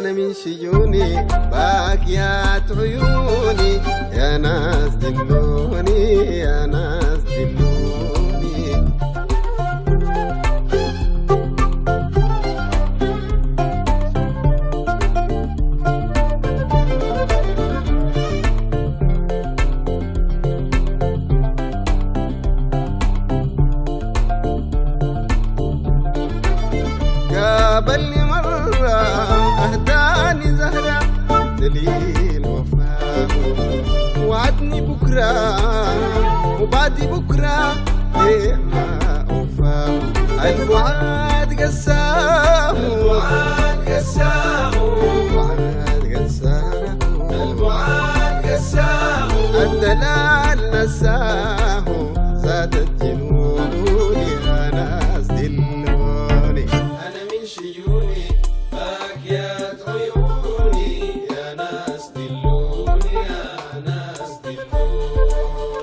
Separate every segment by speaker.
Speaker 1: أنا من شجوني باكيات عيوني يا ناس دلوني يا ناس دلوني قابلني مرة أهداني زهرة دليل وفاه وعدني بكرة وبعد بكرة ليه ما أوفاه الوعد قساه الوعد قساه الوعد قساه الوعد قساه الدلال نساه زاد الجنون يا ناس دلوني أنا من شجوني باكيات عيوني يا ناس دلوني يا ناس دلوني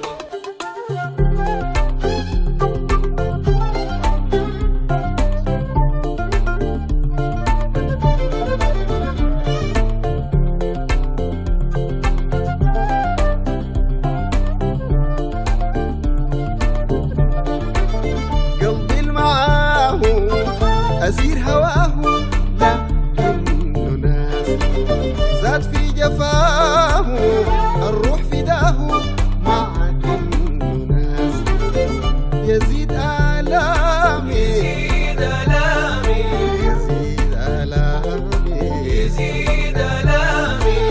Speaker 1: قلبي معاه أسير هواه لكنه ناس زاد في جفاه الروح فداه مع إنه ناس يزيد آلامي يزيد آلامي يزيد آلامي يزيد آلامي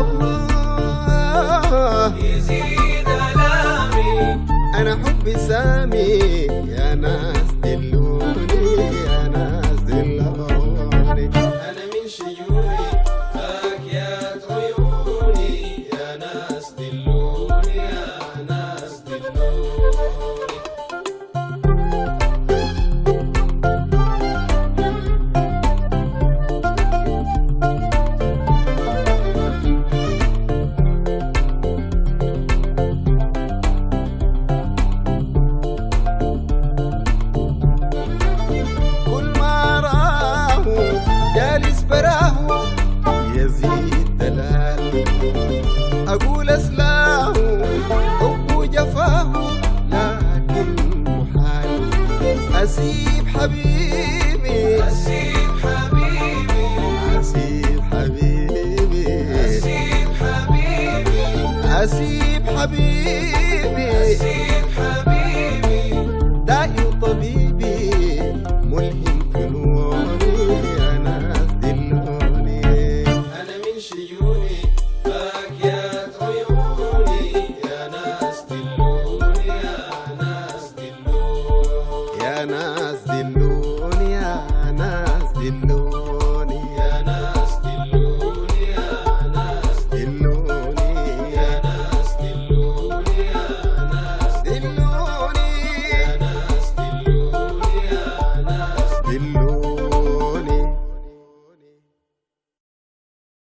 Speaker 1: الله يزيد آلامي أنا حبي سامي يا ناس دلوني يا ناس دلوني أنا من شجوني باكيات عيوني يا ناس دلوني يا ناس دلوني كل ما راه جالس براه يزيد دلال أقول أسلاه حب جفاه لكن محال أسيب حبيبي أسيب حبيبي أسيب حبيبي أسيب حبيبي أسيب حبيبي أسيب حبيبي داعي طبيبي ملهم فنوني يا ناس دلوني أنا من شجوني باكيات عيوني يا ناس دلوني يا ناس دلوني يا ناس دلوني